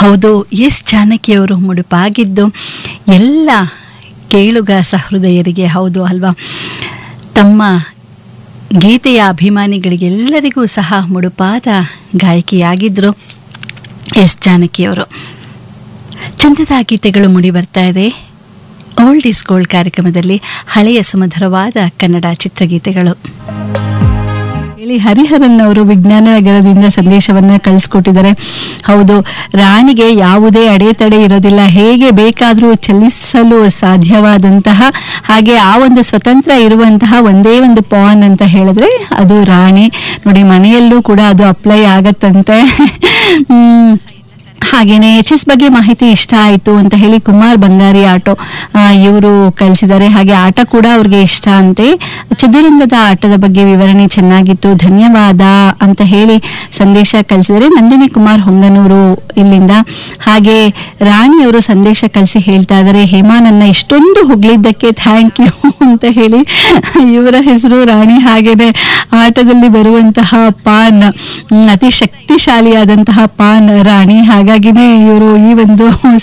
ಹೌದು ಎಸ್ ಜಾನಕಿಯವರು ಮುಡುಪಾಗಿದ್ದು ಎಲ್ಲ ಕೇಳುಗ ಸಹೃದಯರಿಗೆ ಹೌದು ಅಲ್ವಾ ತಮ್ಮ ಗೀತೆಯ ಅಭಿಮಾನಿಗಳಿಗೆಲ್ಲರಿಗೂ ಸಹ ಮುಡುಪಾದ ಗಾಯಕಿಯಾಗಿದ್ದರು ಎಸ್ ಜಾನಕಿಯವರು ಚಂದದ ಗೀತೆಗಳು ಮೂಡಿ ಬರ್ತಾ ಇದೆ ಓಲ್ಡ್ ಈಸ್ ಗೋಲ್ಡ್ ಕಾರ್ಯಕ್ರಮದಲ್ಲಿ ಹಳೆಯ ಸುಮಧುರವಾದ ಕನ್ನಡ ಚಿತ್ರಗೀತೆಗಳು ಹೇಳಿ ಹರಿಹರನ್ ಅವರು ವಿಜ್ಞಾನ ನಗರದಿಂದ ಸಂದೇಶವನ್ನ ಕಳಿಸ್ಕೊಟ್ಟಿದ್ದಾರೆ ಹೌದು ರಾಣಿಗೆ ಯಾವುದೇ ಅಡೆತಡೆ ಇರೋದಿಲ್ಲ ಹೇಗೆ ಬೇಕಾದರೂ ಚಲಿಸಲು ಸಾಧ್ಯವಾದಂತಹ ಹಾಗೆ ಆ ಒಂದು ಸ್ವತಂತ್ರ ಇರುವಂತಹ ಒಂದೇ ಒಂದು ಪಾನ್ ಅಂತ ಹೇಳಿದ್ರೆ ಅದು ರಾಣಿ ನೋಡಿ ಮನೆಯಲ್ಲೂ ಕೂಡ ಅದು ಅಪ್ಲೈ ಆಗತ್ತಂತೆ ಹ್ಮ್ ಹಾಗೇನೆ ಎಚ್ ಎಸ್ ಬಗ್ಗೆ ಮಾಹಿತಿ ಇಷ್ಟ ಆಯಿತು ಅಂತ ಹೇಳಿ ಕುಮಾರ್ ಬಂಗಾರಿ ಆಟೋ ಇವರು ಕಳಿಸಿದ್ದಾರೆ ಹಾಗೆ ಆಟ ಕೂಡ ಅವ್ರಿಗೆ ಇಷ್ಟ ಅಂತೆ ಚದುರಂಗದ ಆಟದ ಬಗ್ಗೆ ವಿವರಣೆ ಚೆನ್ನಾಗಿತ್ತು ಧನ್ಯವಾದ ಅಂತ ಹೇಳಿ ಸಂದೇಶ ಕಳಿಸಿದರೆ ನಂದಿನಿ ಕುಮಾರ್ ಹೊಂಗನೂರು ಇಲ್ಲಿಂದ ಹಾಗೆ ರಾಣಿಯವರು ಸಂದೇಶ ಕಳಿಸಿ ಹೇಳ್ತಾ ಇದ್ದಾರೆ ಹೇಮಾ ನನ್ನ ಇಷ್ಟೊಂದು ಹೊಗಳಿದ್ದಕ್ಕೆ ಥ್ಯಾಂಕ್ ಯು ಅಂತ ಹೇಳಿ ಇವರ ಹೆಸರು ರಾಣಿ ಹಾಗೇನೆ ಆಟದಲ್ಲಿ ಬರುವಂತಹ ಪಾನ್ ಹ್ಮ್, ಅತಿ ಶಕ್ತಿಶಾಲಿಯಾದಂತಹ ಪಾನ್ ರಾಣಿ ಹಾಗಾಗಿನೇ ಇವರು ಈ ಒಂದು